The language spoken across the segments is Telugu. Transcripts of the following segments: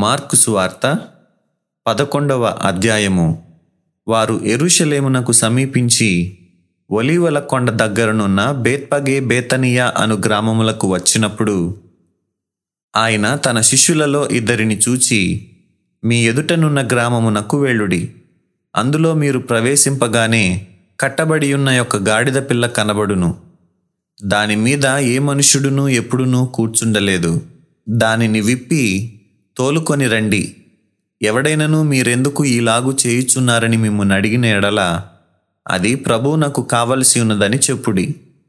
మార్కు సువార్త పదకొండవ అధ్యాయము వారు ఎరుషలేమునకు సమీపించి ఒలీవల కొండ దగ్గరనున్న బేత్పగే బేతనియా అను గ్రామములకు వచ్చినప్పుడు ఆయన తన శిష్యులలో ఇద్దరిని చూచి మీ ఎదుటనున్న గ్రామమునకు వెళ్ళుడి అందులో మీరు ప్రవేశింపగానే కట్టబడి ఉన్న యొక్క గాడిద పిల్ల కనబడును దాని మీద ఏ మనుష్యుడును ఎప్పుడునూ కూర్చుండలేదు దానిని విప్పి తోలుకొని రండి ఎవడైనను మీరెందుకు ఈలాగు చేయుచున్నారని మిమ్మల్ని అడిగిన ఎడల అది ప్రభువునకు కావలసి ఉన్నదని చెప్పుడి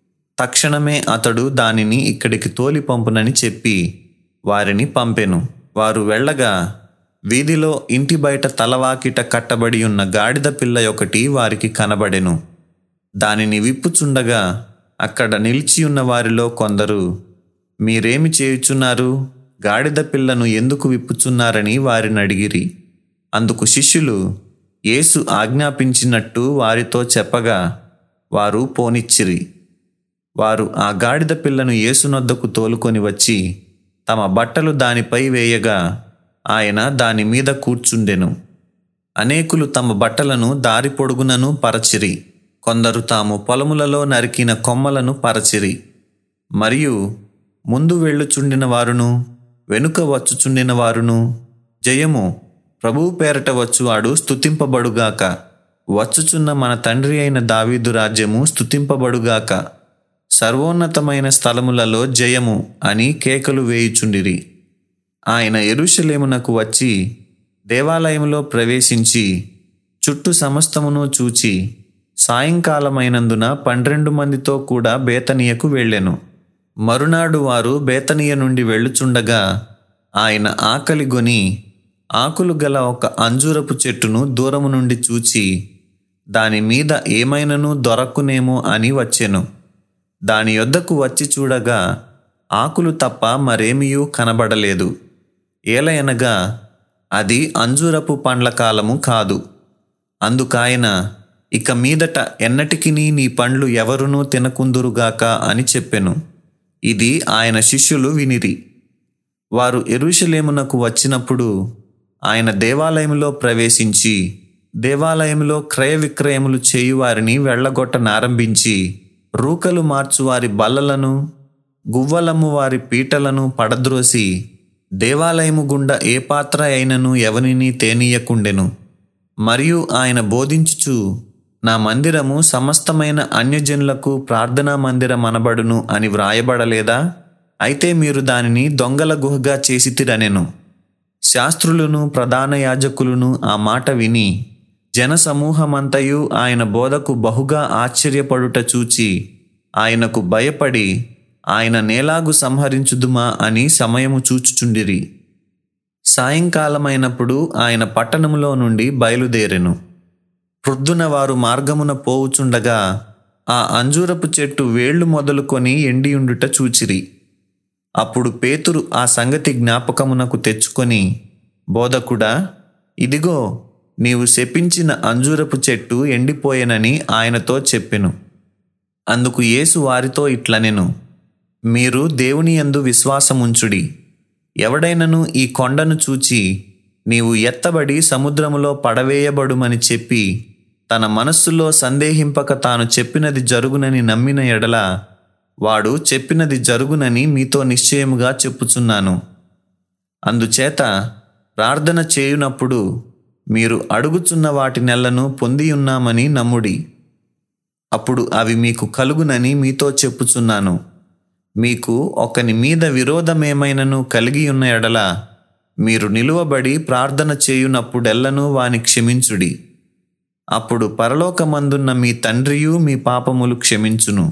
తక్షణమే అతడు దానిని ఇక్కడికి తోలి పంపునని చెప్పి వారిని పంపెను వారు వెళ్ళగా వీధిలో ఇంటి బయట తలవాకిట కట్టబడి ఉన్న గాడిద పిల్ల ఒకటి వారికి కనబడెను దానిని విప్పుచుండగా అక్కడ నిలిచి ఉన్న వారిలో కొందరు మీరేమి చేయుచున్నారు గాడిద పిల్లను ఎందుకు విప్పుచున్నారని వారిని అడిగిరి అందుకు శిష్యులు యేసు ఆజ్ఞాపించినట్టు వారితో చెప్పగా వారు పోనిచ్చిరి వారు ఆ గాడిద పిల్లను యేసునొద్దకు తోలుకొని వచ్చి తమ బట్టలు దానిపై వేయగా ఆయన దాని మీద కూర్చుండెను అనేకులు తమ బట్టలను దారి పొడుగునను పరచిరి కొందరు తాము పొలములలో నరికిన కొమ్మలను పరచిరి మరియు ముందు వెళ్ళుచుండిన వారును వెనుక వచ్చుచుండిన వారును జయము ప్రభువు పేరట వచ్చువాడు స్తుతింపబడుగాక వచ్చుచున్న మన తండ్రి అయిన దావీదు రాజ్యము స్తుతింపబడుగాక సర్వోన్నతమైన స్థలములలో జయము అని కేకలు వేయుచుండిరి ఆయన ఎరుషలేమునకు వచ్చి దేవాలయములో ప్రవేశించి చుట్టూ సమస్తమును చూచి సాయంకాలమైనందున పన్నెండు మందితో కూడా బేతనియకు వెళ్ళెను మరునాడు వారు బేతనియ నుండి వెళ్ళుచుండగా ఆయన ఆకలిగొని ఆకులు గల ఒక అంజూరపు చెట్టును దూరము నుండి చూచి దాని మీద ఏమైనను దొరక్కునేమో అని వచ్చెను దాని యొద్దకు వచ్చి చూడగా ఆకులు తప్ప మరేమియూ కనబడలేదు ఏలయనగా అది అంజూరపు పండ్ల కాలము కాదు అందుకాయన ఇక మీదట ఎన్నటికి నీ పండ్లు ఎవరునూ తినకుందురుగాక అని చెప్పెను ఇది ఆయన శిష్యులు వినిరి వారు ఎరుషలేమునకు వచ్చినప్పుడు ఆయన దేవాలయంలో ప్రవేశించి దేవాలయంలో క్రయ విక్రయములు చేయువారిని వెళ్ళగొట్టనారంభించి రూకలు మార్చువారి బల్లలను గువ్వలమ్ము వారి పీటలను పడద్రోసి దేవాలయము గుండా ఏ పాత్ర అయినను ఎవనిని తేనీయకుండెను మరియు ఆయన బోధించుచు నా మందిరము సమస్తమైన అన్యజనులకు ప్రార్థనా మందిరం అనబడును అని వ్రాయబడలేదా అయితే మీరు దానిని దొంగల గుహగా చేసితిరనెను శాస్త్రులను ప్రధాన యాజకులను ఆ మాట విని జనసమూహమంతయు ఆయన బోధకు బహుగా ఆశ్చర్యపడుట చూచి ఆయనకు భయపడి ఆయన నేలాగు సంహరించుదుమా అని సమయము చూచుచుండిరి సాయంకాలమైనప్పుడు ఆయన పట్టణములో నుండి బయలుదేరెను ప్రొద్దున వారు మార్గమున పోవుచుండగా ఆ అంజూరపు చెట్టు వేళ్లు మొదలుకొని ఎండియుండుట చూచిరి అప్పుడు పేతురు ఆ సంగతి జ్ఞాపకమునకు తెచ్చుకొని బోధకుడా ఇదిగో నీవు శపించిన అంజూరపు చెట్టు ఎండిపోయెనని ఆయనతో చెప్పెను అందుకు యేసు వారితో ఇట్లనెను మీరు దేవుని యందు విశ్వాసముంచుడి ఎవడైనను ఈ కొండను చూచి నీవు ఎత్తబడి సముద్రములో పడవేయబడుమని చెప్పి తన మనస్సులో సందేహింపక తాను చెప్పినది జరుగునని నమ్మిన ఎడల వాడు చెప్పినది జరుగునని మీతో నిశ్చయముగా చెప్పుచున్నాను అందుచేత ప్రార్థన చేయునప్పుడు మీరు అడుగుచున్న వాటి నెలను పొందియున్నామని నమ్ముడి అప్పుడు అవి మీకు కలుగునని మీతో చెప్పుచున్నాను మీకు ఒకని మీద విరోధమేమైనను కలిగి ఉన్న ఎడల మీరు నిలువబడి ప్రార్థన చేయునప్పుడెల్లను వాని క్షమించుడి అప్పుడు పరలోకమందున్న మీ తండ్రియు మీ పాపములు క్షమించును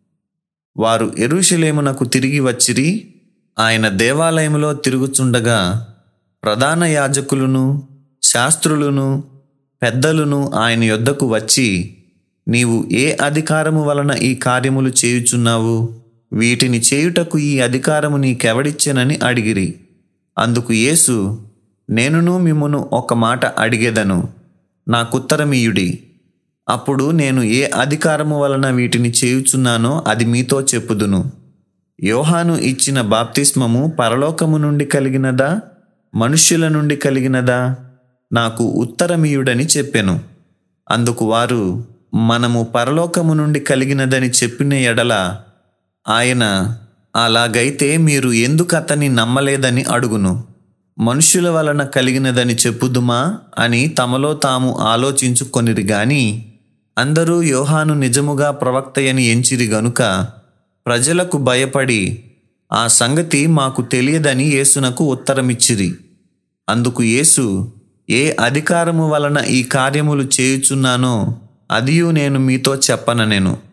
వారు ఎరుషలేమునకు తిరిగి వచ్చిరి ఆయన దేవాలయములో తిరుగుచుండగా ప్రధాన యాజకులను శాస్త్రులను పెద్దలను ఆయన యొద్దకు వచ్చి నీవు ఏ అధికారము వలన ఈ కార్యములు చేయుచున్నావు వీటిని చేయుటకు ఈ అధికారము నీకెవడిచ్చెనని అడిగిరి అందుకు యేసు నేనును మిమ్మును ఒక మాట అడిగేదను నాకుత్తరమీయుడి అప్పుడు నేను ఏ అధికారము వలన వీటిని చేయుచున్నానో అది మీతో చెప్పుదును యోహాను ఇచ్చిన బాప్తిస్మము పరలోకము నుండి కలిగినదా మనుష్యుల నుండి కలిగినదా నాకు ఉత్తరమీయుడని చెప్పెను అందుకు వారు మనము పరలోకము నుండి కలిగినదని చెప్పిన ఎడల ఆయన అలాగైతే మీరు ఎందుకు అతన్ని నమ్మలేదని అడుగును మనుష్యుల వలన కలిగినదని చెప్పుదుమా అని తమలో తాము ఆలోచించుకొనిరి గాని అందరూ యోహాను నిజముగా ప్రవక్తయని ఎంచిరి గనుక ప్రజలకు భయపడి ఆ సంగతి మాకు తెలియదని యేసునకు ఉత్తరమిచ్చిరి అందుకు యేసు ఏ అధికారము వలన ఈ కార్యములు చేయుచున్నానో అదియు నేను మీతో చెప్పననెను